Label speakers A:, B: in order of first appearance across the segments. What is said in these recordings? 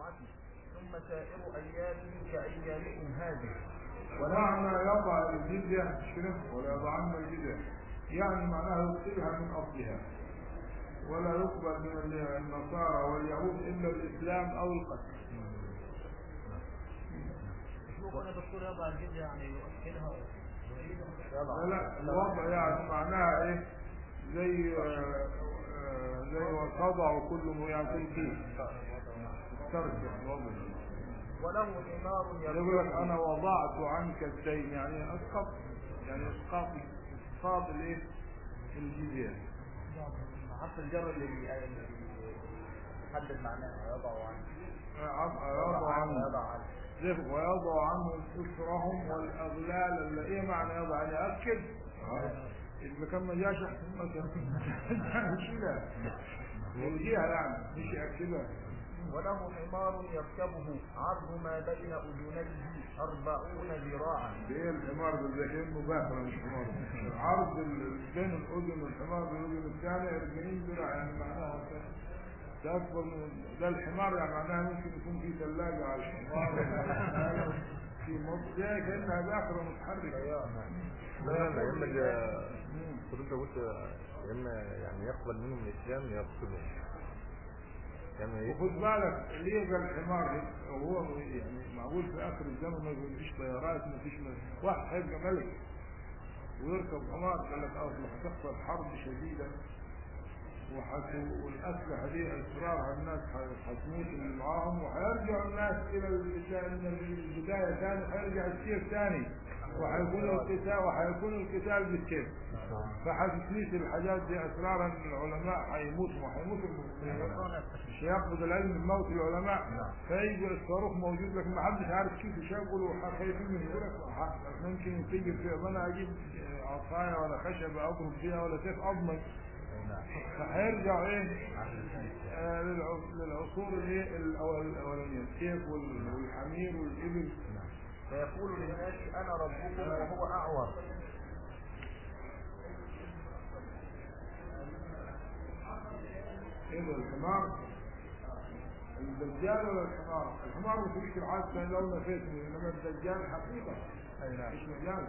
A: الجمعة ثم سائر أيامه كأيامكم هذه
B: ومعنى يضع الجزية شرف ولا يضعن الجزية يعني معناها يبطلها من أصلها ولا يقبل من النصارى واليهود إلا الإسلام أو القتل
C: شوف انا دكتور يضع الجزية يعني يؤكدها
B: لا لا الوضع يعني معناها ايه زي آه، آه، زي وخضع كل ما يعطي فيه ترجع الوضع
A: وله حمار
B: يقول لك
A: يركبه
B: انا وضعت عنك الدين يعني اسقط يعني اسقاط اسقاط الايه الجزيه
A: حرف الجر اللي بي- اللي بيحدد معناها يضع عنه
B: يضع عنه
A: يضع عنه
B: زي ويضع عنهم اسرهم والاغلال اللي ايه معنى يضع يعني اكد اذا كان ما جاش احسن ما كان يشيلها يلغيها يعني مش ياكدها
A: وله حمار يركبه عرض ما بين أذنيه أربعون ذراعا
B: ايه الحمار ده زي كانه باخر مش حمار عرض ال- بين الاذن والحمار والاذن الثانيه 40 ذراع يعني معناها ده اكبر من ده الحمار يعني معناها ممكن يكون في ثلاجه على الحمار في مصر زي كانها باخره متحركه
D: لا لا ينبغي حضرتك قلت يا اما يعني يقبل منهم الاسلام يقتلهم يعني
B: وخد بالك اللي يبقى الحمار هو يعني معقول في اخر الزمن ما فيش طيارات ما فيش واحد هيبقى ملك ويركب حمار قال لك اصل هتحصل حرب شديده وحت- والاسلحه دي اسرارها الناس ح- هتموت اللي معاهم وهيرجع الناس الى البدايه من البدايه ثاني هيرجع السيف ثاني وهيكون القتال وهيكون القتال بالسيف فحتثبت الحاجات دي اسرارا العلماء هيموتوا وهيموتوا مش هياخد العلم من موت العلماء فيجي الصاروخ موجود لكن ما حدش عارف كيف يشغله خايفين من يقول لك ح- ممكن ينفجر في انا اجيب عصايه ولا خشبه اضرب فيها ولا سيف اضمن فهيرجع ايه آه للع- للعصور الايه الأول- الاولانيه السيف وال- والحمير والابل
A: فيقول للناس أنا ربكم وهو أعور
B: ايه ده الحمار الدجال ولا الحمار الحمار ما فيش العاد كان لو نفيت انما الدجال حقيقه مش مجال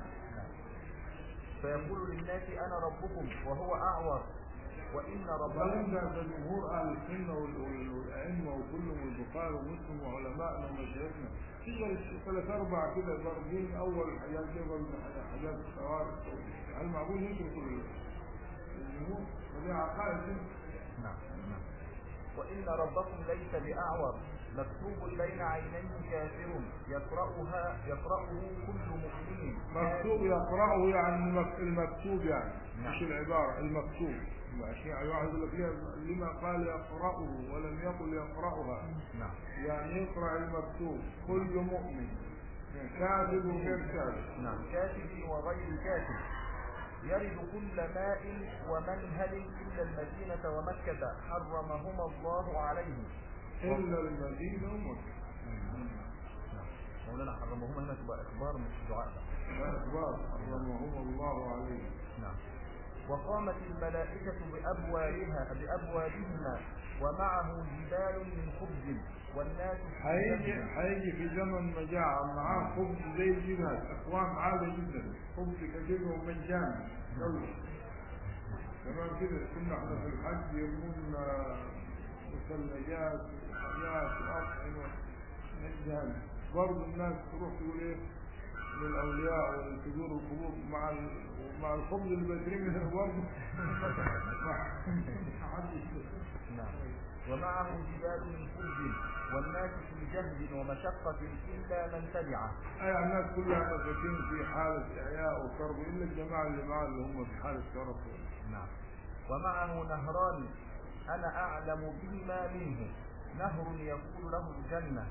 A: فيقول للناس أنا ربكم وهو أعور وإن
B: وبعدين
A: ربكم
B: ده ده جمهور اهل السنه وال- وال- والائمه وكلهم والبخاري ومسلم وعلمائنا ومشايخنا في غير ثلاث اربع كده ضاربين اول حاجات جبل حاجات الخوارج هل معقول يتركوا الجمهور؟ ودي عقائد دي.
A: نعم نعم وإن ربكم ليس بأعور مكتوب بين عينيه كافر يقرأها يقرأه كل مؤمن
B: مكتوب يقرأه يعني المك- المكتوب يعني
A: نعم.
B: مش العبارة المكتوب عشان يعني واحد يقول لك ليه- لما قال يقرأه ولم يقل يقرأها
A: نعم
B: يعني يقرأ المكتوب كل مؤمن كاذب وغير كاذب
A: نعم كاتب وغير كاتب يرد كل ماء ومنهل إلا المدينة ومكة حرمهما الله عليه
B: إلا المدينة ومكة
A: مولانا حرمهما هنا تبقى إخبار مش دعاء
B: لا إخبار حرمهم الله عليه
A: نعم وقامت الملائكة بأبوابها بأبوابهما ومعه جبال من خبز والناس في
B: هيجي
A: جنة.
B: هيجي في زمن مجاعة معاه خبز زي الجبال أكوام عالية جدا خبز كثير ومجاني يلا تمام كده كنا احنا في الحج يرمونا مثلجات وحاجات وأطعمة مجاني برضه الناس تروح تقول ايه للأولياء والفجور والقبور مع ال- مع الخبز اللي بيترمي هنا برضه ما حدش
A: نعم ومعه جبال من خبز والناس في جهد ومشقة إلا من تبعه
B: أي الناس كلها مساكين في حالة إعياء وكرب إلا الجماعة اللي معاه اللي هم في حالة كرب
A: نعم ومعه نهران أنا أعلم بهما منه نهر يقول له الجنة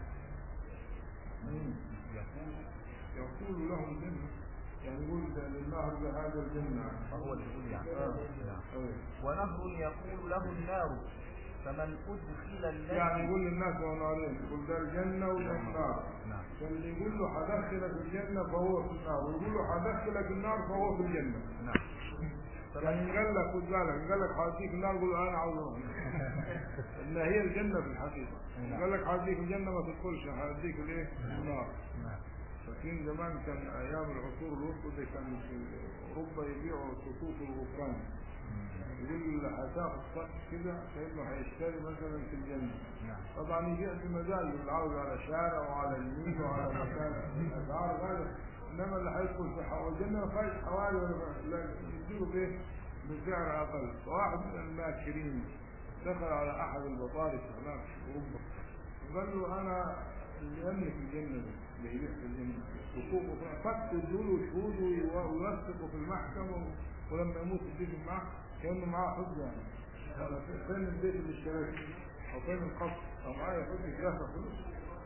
A: يقول
B: يقول له الجنة يعني يقول ده للنهر بهذا الجنة
A: فهو اللي يقول يعني
B: آه.
A: نعم.
B: أيوة.
A: ونهر يقول له النار فمن أدخل الذي
B: يعني يقول للناس وهو نارين يقول ده الجنة وده النار
A: نعم
B: فاللي يقول له هدخلك الجنة فهو في النار ويقول له هدخلك النار فهو في الجنة
A: نعم
B: يعني قال لك خد بالك قال لك هوديك النار قول انا عاوز اروح ان هي الجنه في الحقيقه قال لك هوديك الجنه ما تدخلش هوديك الايه النار فاكرين زمان كان ايام العصور الوسطى دي كان في اوروبا يبيعوا خطوط الغفران يقول هتاخد خط كده كانه هيشتري مثلا في الجنه طبعا يبيع بمزاجه اللي عاوز على شارع وعلى اليمين وعلى مكان الاسعار غاليه انما اللي هيدخل في حوالي الجنه ما فيهاش حوالي ولا لا يديله بايه بسعر اقل فواحد من الماكرين دخل على احد البطارس هناك في اوروبا وقال له انا اللي يملك الجنه دي اللي يبيع في الجنه حقوقه فك له شهود ويوثقوا في المحكمه ولما يموت يديك معاه كانه معاه حجه يعني هذا فين البيت اللي اشتريته او فين القصر او معايا حجه دافع فلوس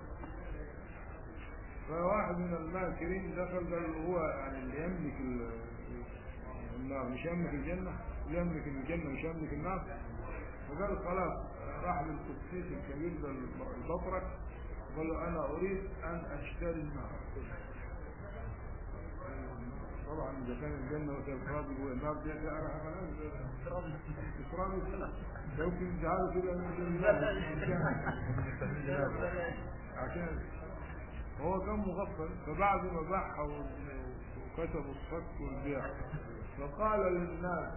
B: فواحد من الماكرين دخل قال له هو يعني اللي يملك ال- النار مش يملك الجنة اللي يملك الجنة مش يملك النار فقال خلاص راح للقسيس الكبير ده البطرك قال له أنا أريد أن أشتري النار طبعا إذا كان الجنة وتفراد والنار دي سعرها خلاص إفراد يمكن جعله كده من عشان هو كان مغفل فبعد ما باعها وكتبوا الصك والبيع فقال للناس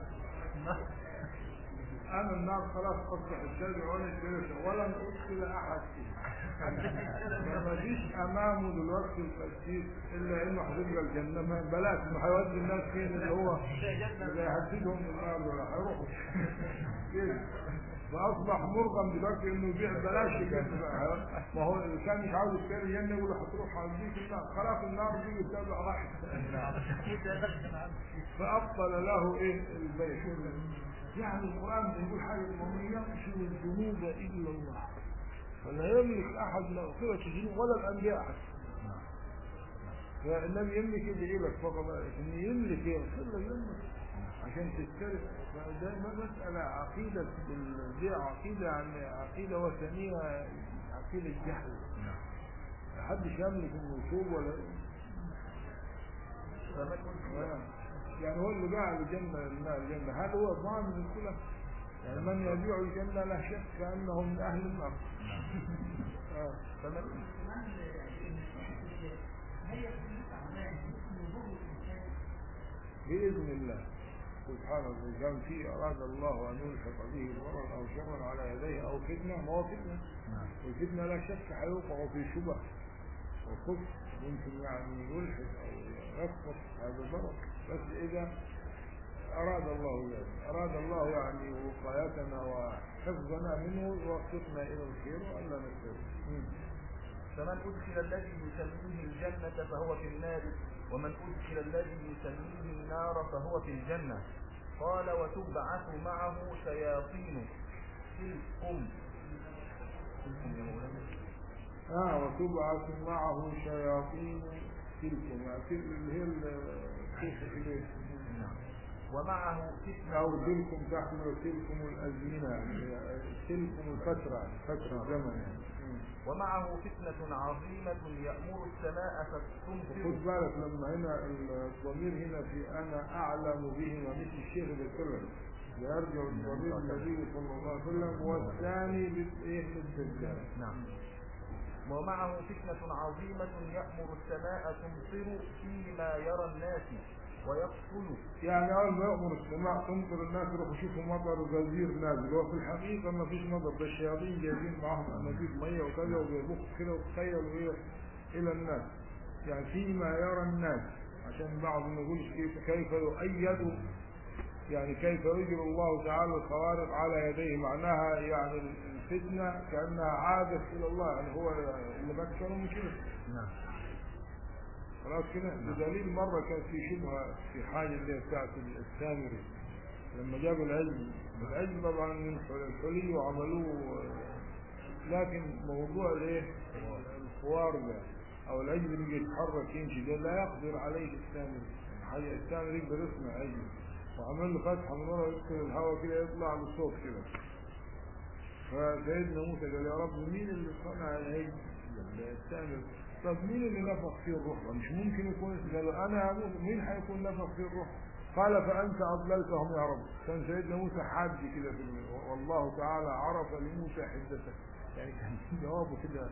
B: انا النار خلاص اصبح الشارع وانا اشتريت ولن ادخل احد فيه فما فيش امامه دلوقتي القسيس الا انه هتبقى الجنه ما بلاش ما هيودي الناس فين اللي هو اللي هيهددهم بالنار ولا هيروحوا فين فاصبح مرغم دلوقتي انه يبيع بلاش الجنه بقى. ما هو اللي كان مش عاوز يشتري الجنه يقول له هتروح هديك النار خلاص النار دي بتتابع راحت فابطل له ايه البيع يعني القران بيقول حاجه ومن يغفر الذنوب الا الله فلا يملك احد مغفره الذنوب ولا الانبياء حتى فالنبي يملك يدعي لك فقط ان يملك يغفر لك ذنبك عشان تشترك فده ما مسألة عقيدة البيع عقيدة يعني عقيدة وثنية عقيدة جهل محدش يملك انه يتوب ولا يعني هو اللي باع الجنة لله الجنة هل هو ضامن الكلى؟ يعني من يبيع الجنة لا شك أنه من أهل النار آه. فمن بإذن الله سبحانه وتعالى كان في أراد الله أن يلحق به ضررا أو شرا على يديه أو فتنة ما هو فتنة والفتنة لا شك هيوقع في شبه وكفر ممكن يعني يلحق أو يسقط هذا ضرر بس إذا أراد الله ذلك أراد الله يعني وقايتنا وحفظنا منه يوفقنا إلى الخير وألا نكفر
A: فمن أدخل الذي يسميه الجنة فهو في النار ومن أدخل الذي يسميه النار فهو في الجنة قال وتبعث معه شياطين تلكم
B: آه وتبعث معه شياطين تلكم يعني تلك اللي هي الكيف إليه
A: ومعه فتنة
B: أو تلكم تحمل تلكم الأزمنة يعني تلكم الفترة فترة زمن يعني
A: ومعه فتنة عظيمة يأمر السماء فتمطر
B: خد بالك لما هنا الضمير هنا في أنا أعلم به مثل الشيخ بالكلام يرجع الضمير النبي صلى الله عليه وسلم والثاني بالإيه بالدجال
A: نعم ومعه فتنة عظيمة يأمر السماء تمطر فيما يرى الناس ويقتل
B: يعني أول ما يأمر السماء تمطر الناس يروحوا يشوفوا مطر وغزير نازل وفي الحقيقة ما فيش مطر ده الشياطين جايبين معاهم أنابيب مية وكذا وبيبخوا كده وتخيلوا إيه إلى الناس يعني فيما يرى الناس عشان بعض ما يقولش كيف كيف يؤيد يعني كيف يجري الله تعالى الخوارق على يديه معناها يعني الفتنة كأنها عادت إلى الله يعني هو اللي مكنه من كده
A: نعم
B: خلاص كده بدليل مرة كان في شبهة في حاجة اللي هي بتاعت السامري لما جابوا العلم العلم طبعا من الحلي وعملوه لكن موضوع الايه الخوار ده او العجل اللي يتحرك يمشي ده لا يقدر عليه السامري حاجة السامري يقدر يسمع عجل وعمل له فتحة من ورا يدخل الهواء كده يطلع بالصوت كده فسيدنا موسى قال يا رب مين اللي صنع العجل السامري طب مين اللي نفخ فيه الروح؟ مش ممكن يكون قالوا انا يا موسى مين هيكون نفخ فيه الروح؟ قال فأنت أضللتهم يا رب كان سيدنا موسى حاد كده في ال- والله تعالى عرف لموسى حدته يعني كان جوابه كده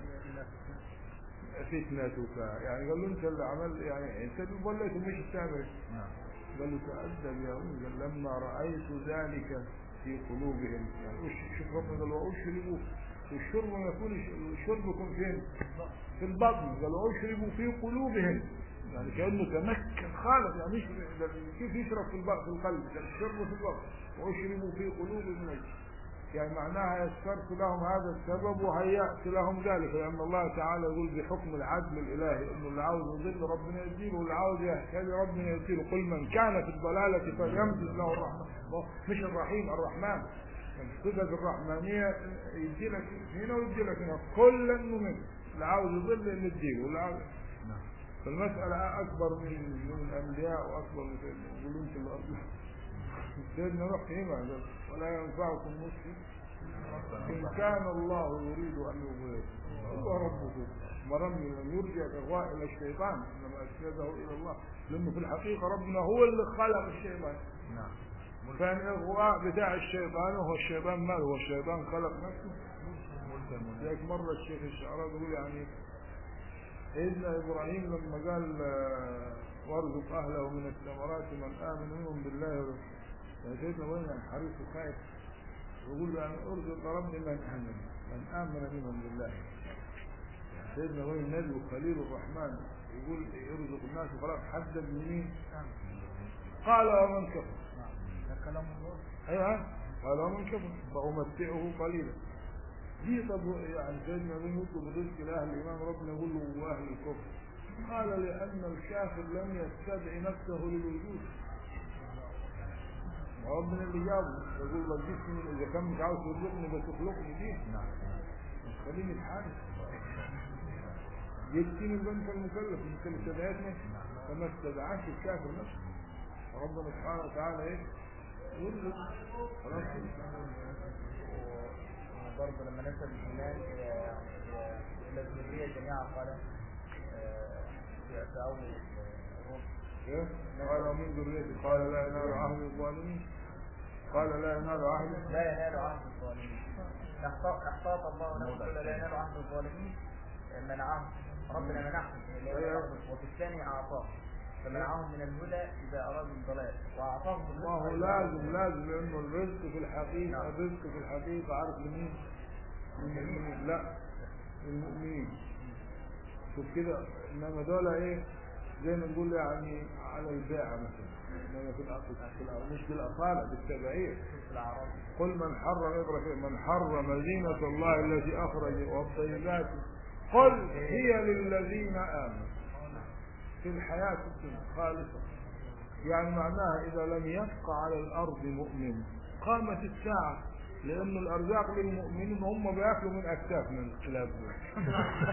B: فتنتك يعني قال له انت اللي عمل يعني انت اللي ضليت مش بتعمل
A: نعم
B: قال له تأدب يا موسى قال لما رأيت ذلك في قلوبهم يعني وش- شوف ربنا قال وأشربوا والشرب ما يكون الشرب يكون فين؟ في البطن قال وأشربوا في قلوبهم يعني كأنه تمكن خالص يعني مش ده كيف يشرب في البطن في القلب ده الشرب في البطن وأشربوا في قلوبهم العجل يعني معناها يسرت لهم هذا السبب وهيأت لهم ذلك لأن الله تعالى يقول بحكم العدل الإلهي إنه اللي عاوز يضل ربنا يديله واللي عاوز يهتدي ربنا يديله قل من كان في الضلالة فليمدد له الرحمن هو مش الرحيم الرحمن الصفة الرحمانية يدي لك هنا ويدي لك هنا كلا منه اللي عاوز يضل نديله واللي عاوز
A: نعم
B: فالمسألة أكبر من من الأنبياء وأكبر من سيدنا يقولون في الأرض سيدنا نوح هنا ولا ينفعكم نصحي إن كان الله يريد أن يغويكم هو ربكم مرم لم يرجع إغواء إلى الشيطان إنما أسنده إلى الله لأنه في الحقيقة ربنا هو اللي خلق الشيطان
A: نعم
B: كان إغواء بتاع الشيطان وهو الشيطان مال هو الشيطان خلق نفسه
A: ملك الملك
B: ذلك مرة الشيخ الشعراوي يقول يعني سيدنا إبراهيم لما قال آه، وارزق أهله من الثمرات من آمن منهم بالله ورسوله يعني سيدنا إبراهيم يعني حريص وخايف يقول يعني ارزق ربي من آمن من آمن منهم بالله سيدنا إبراهيم نبي وخليل الرحمن يقول يرزق الناس وخلاص حدد منين قال ومن كفر
C: نعم ده كلام الله
B: ايوه قال ومن كفر فأمتعه قليلا دي طب يعني سيدنا ابن يطلب الرزق لاهل الايمان ربنا يقول له واهل الكفر قال لان الكافر لم يستدعي نفسه للوجود ربنا اللي جابه يقول له جسمي اذا كان مش عاوز ترزقني بس اخلقني دي
A: نعم
B: خليني في حالي جبتني البنك المكلف انت اللي استدعيتني فما استدعاش الكافر نفسه ربنا سبحانه وتعالى ايه يرزق خلاص
C: وبرضه لما نسب الإيمان إلى إلى الذرية جميعا قال آه، في في أول الروم
B: إيه؟ قال من ذريتي قال لا ينال عهد الظالمين قال لا ينال عهد
C: لا ينال عهد الظالمين احتاط احتاط الله نفسه لا ينال عهد الظالمين منعهم ربنا منعهم من الله
B: أيوة.
C: وفي الثاني أعطاه فمنعهم من الهدى إذا أرادوا الضلال وأعطاهم الرزق
B: ما هو
C: إذا
B: لازم لازم لانه الرزق في الحقيقه
C: نعم.
B: الرزق في الحقيقه عارف لمين؟ للمؤمنين لا للمؤمنين شوف كده انما دول ايه زي ما نقول يعني على البيعه مثلا انما في الأصل في الأصل مش بالاصاله بالتبعيه
C: في الأعراض
B: قل من حرم اقرا كده، من حرم زينة الله التي أخرج والطيبات قل هي للذين آمنوا في الحياة الدنيا خالصة يعني معناها إذا لم يبقى على الأرض مؤمن قامت الساعة لأن الأرزاق للمؤمنين هم بياكلوا من أكتاف من الكلاب دول.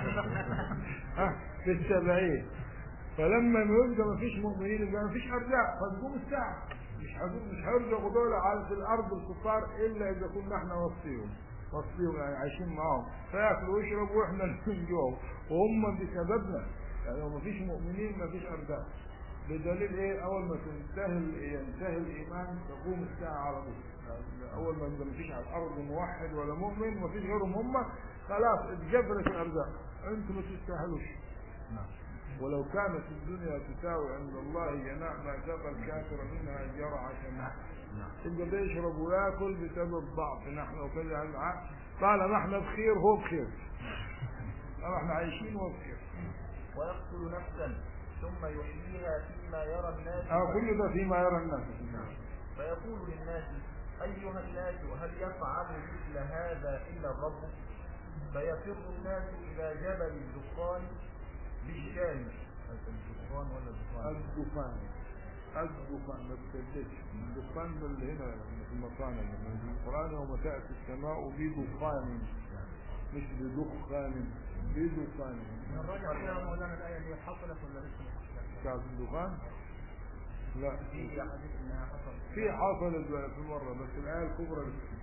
B: ها في التبعية فلما يبقى ما فيش مؤمنين يبقى ما فيش أرزاق فتقوم الساعة مش هيقول- مش هيرزقوا دول على في الأرض الكفار إلا إذا كنا احنا وصيهم وصيهم يعني عايشين معاهم فياكلوا ويشربوا واحنا اللي نجوعوا وهم بسببنا يعني لو ما فيش مؤمنين ما فيش أرزاق بدليل ايه اول ما تنتهي ينتهي الايمان تقوم الساعه على طول يعني اول ما يبقى مفيش على الارض موحد ولا مؤمن مفيش غيرهم هم خلاص اتجبرت الارزاق انتم ما تستاهلوش
A: نعم
B: ولو كانت الدنيا تساوي عند الله جناح ما سقى الكافر منها جرعة ماء
A: نعم
B: يبقى بيشرب وياكل بسبب ضعف نحن وكذا يعني طالما احنا بخير هو بخير طالما احنا عايشين هو بخير
C: ويقتل نفسا ثم يحييها فيما يرى الناس
B: اه كل ده فيما يرى الناس
C: فيقول للناس أيها الناس هل يفعل مثل هذا إلا الرب فيفر الناس إلى جبل الدخان بالشام
A: الدخان ولا الدخان
B: الدخان الدخان ما تكذبش الدخان ده اللي هنا في المصانع اللي في القرآن يوم تأتي السماء بدخان مش بدخان بدخان
C: الراجع فيها مولانا الآية دي حصلت ولا لسه ما حصلت؟
B: بتاعت الدخان لا
C: في حديث إنها حصلت
B: في حصلت بقى في مرة بس الآية الكبرى لسه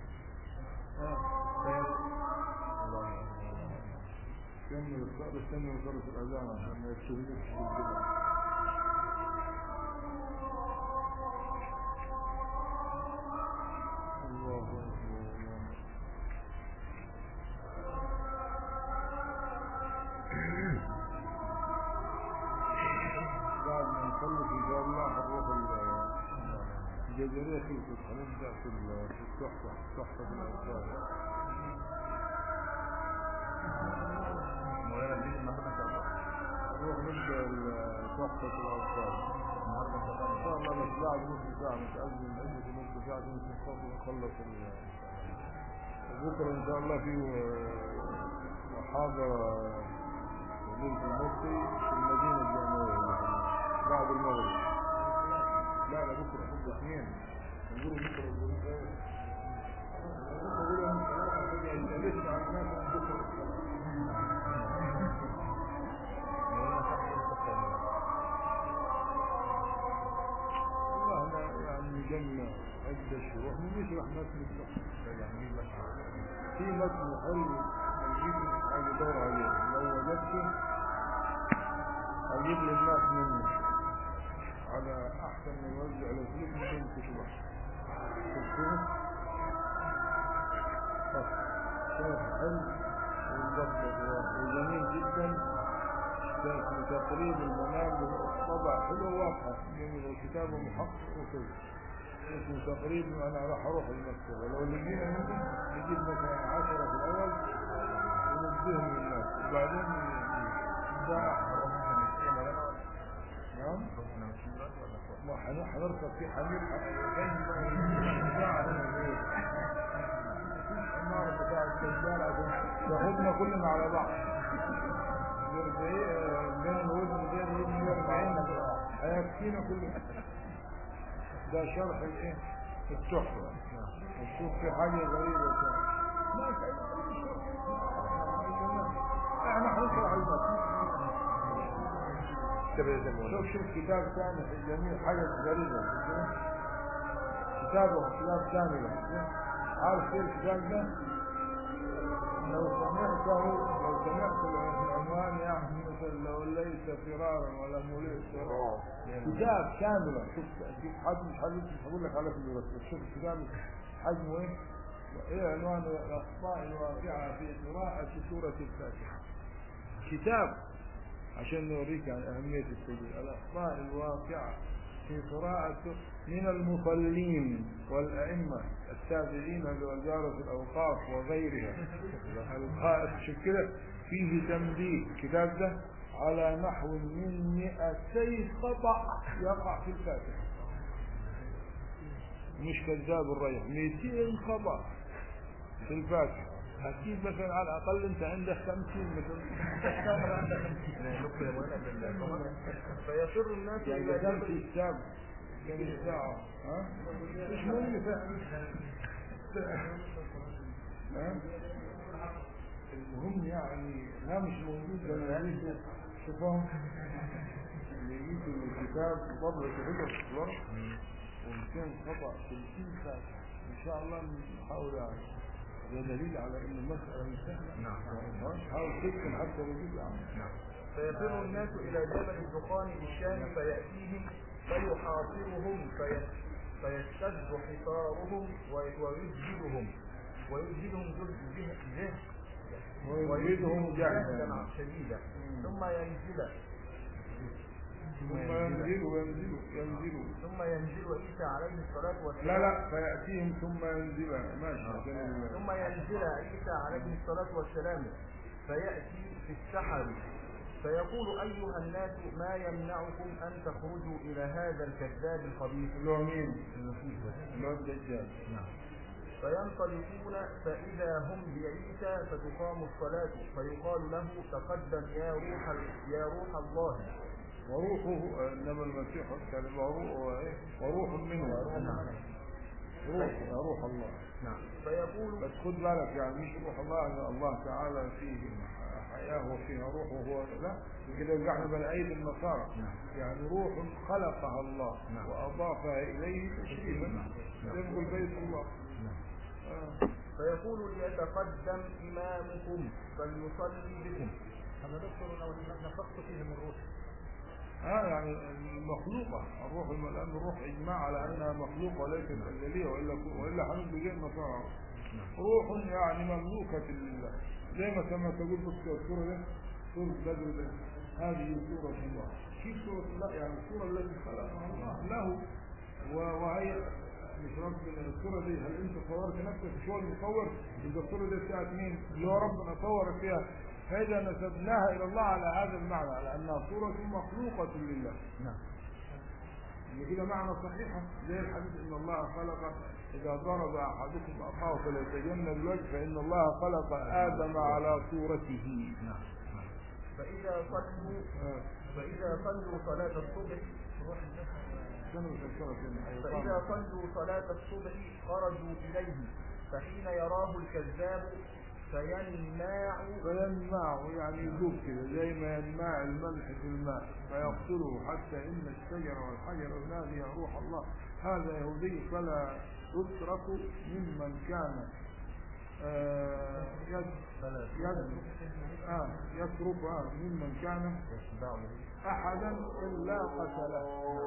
B: اه كمل الصلاة استنى نخلص الأذان عشان ما يكتبوش الجزرية خلصت هنبدأ في ال- في التحفة تحفة الأطفال
A: مولانا نجيب النهارده ان شاء الله
B: نروح نبدأ ال- تحفة الأطفال
A: النهارده ان شاء
B: إن
A: الله
B: شاء الله بس بعد نص ساعة متأذن عدة نص ساعة ممكن نخلص نخلص ال- بكرة إن شاء الله في آه، محاضرة ليلة المفتي في المدينة الجامعية بعد المغرب لا لا بكرة بكرة اثنين نقول بكرة نقول ايه نقول يوم الثلاثاء كده لسه على الناس من بكرة
A: مولانا حق التفاهم
B: والله أنا يعني نجمع عدة شروح ونشرح متن التحفة
A: يعني نجيب مثلا
B: في متن حلو نجيب على دور عليه لو وجدته أجيب للناس منه على أحسن من يوزع على فلوس ممكن تشرح شفتوه؟ طب شيخ حلو ومضبط وجميل جدا كان في تقريب المنام طبع حلو واضحة جميل وكتابه محقق وكذا اسمه تقريب انا راح اروح المكتبة لو لقينا منه نجيب مثلا عشرة في الاول وننزلهم للناس وبعدين ده نعم
A: رحنا ماشيين دلوقتي ولا فوق؟
B: ما حن- حنركب في حمير ساعة هنا البيت. النار بتاع السجال عشان تاخدنا كلنا على بعض بين الوزن بين الوزن والعين هيكفينا كلنا ده شرح الايه التحفة نشوف في حاجة غريبة كده. ما في أي شرح. احنا هنشرح المتن
D: كتاب يا زلمة
B: شوف شوف كتاب ثاني جميل حاجة غريبة كتابه كتاب كاملة عارف ايه الكتاب ده؟ لو سمعته لو سمعت العنوان يعني مثل لو ليس فرارا ولا مليس فرارا كتاب كاملة شوف شوف حجم حجم مش هقول لك على كل بس شوف الكتاب حجمه ايه؟ ايه عنوان الاخطاء الواقعة في قراءة سورة الفاتحة كتاب عشان نوريك عن أهمية السجود الأخطاء الواقعة في قراءة من المصلين والأئمة التابعين لوزارة الأوقاف وغيرها القائد شوف كده فيه تنبيه الكتاب ده على نحو من مئتي خطأ يقع في الفاتحة مش كذاب الريح 200 خطأ في الفاتحة أكيد مثلا على الأقل أنت عندك 50 مثلا
A: نقطة يا مولانا بالقمر فيفر الناس
B: يعني
A: إلى
B: إذا كان
A: جبل
B: في كتاب كم ساعة ها؟ مش مهم فعلا ها؟ المهم يعني لا مش موجود لما يجيبوا شوفهم اللي يجيبوا الكتاب طبعا حلو في الورق و200 خطأ 30 فاتحة إن شاء الله نحاول يعني ده دليل على إن المسألة مش سهلة
A: نعم.
B: يعني حاول تكتب حتى لو جزء عنها
A: نعم فيفر الناس إلى جبل الدخان بالشام فيأتيهم فيحاصرهم في فيشتد حصارهم وي- ويجهدهم ويجهدهم جهد جهد
B: ويريدهم جهدا
A: جهدا شديدا ثم ينزل
B: ثم ينزل وينزل ينزل
A: ثم ينزل عيسى عليه الصلاة والسلام
B: لا لا فيأتيهم ثم ينزل ماشي عشان ال-
A: ثم ينزل عيسى عليه الصلاة والسلام فيأتي في السحر فيقول أيها الناس ما يمنعكم أن تخرجوا إلى هذا الكذاب الخبيث
B: اللي هو مين؟
A: المسيح
B: اللي هو الدجال
A: نعم فينطلقون فإذا هم بعيسى فتقام الصلاة فيقال له تقدم يا روح ال- يا روح الله
B: وروحه انما المسيح كان يبقى روح وإيه؟ وروح منه
A: نعم
B: روح يا روح الله
A: نعم فيقول
B: بس خد بالك يعني مش روح الله يعني الله تعالى فيه حياة وفيها روح وهو لا كده يبقى احنا بنعيد النصارى
A: نعم.
B: يعني روح خلقها الله
A: نعم.
B: واضافها اليه تشريفا يقول بيت الله
A: نعم
B: آه.
A: فيقول ليتقدم إمامكم فليصلي بكم
C: هذا دكتور لو نفخت فيه من الروح
B: ها يعني المخلوقة الروح لأن الروح إجماع على أنها مخلوقة وليست أزلية وإلا وإلا هنبقى زي النصارى روح يعني مملوكة لله زي ما كما تقول بص السورة ده سورة بدر ده هذه سورة الله كيف سورة الله يعني السورة التي خلقها الله له و- وهي مش ربنا الصورة دي هل انت صورت نفسك مش هو المصور يبقى الصورة دي بتاعت مين اللي هو ربنا صورك فيها فإذا نسبناها إلى الله على هذا المعنى على أنها صورة مخلوقة لله
A: نعم
B: ان كده معنى صحيحة زي الحديث ان الله خلق اذا ضرب احدكم اخاه فليتجنب الوجه فان الله خلق ادم على صورته
A: نعم نعم
C: فإذا صلوا
B: آه.
C: فإذا صلوا صلاة الصبح
B: سنة وسنة سنة
C: فإذا صلوا صلاة الصبح خرجوا إليه فحين يراه الكذاب فينماع
B: فينمع يعني يذوب كده زي ما ينمع الملح في الماء فيقتله حتى ان الشجر والحجر ينادي يا روح الله هذا يهودي فلا يترك ممن كان آه، يد
A: فلا
B: يد آه يترك آه ممن كان
A: يتبعه
B: احدا الا قتله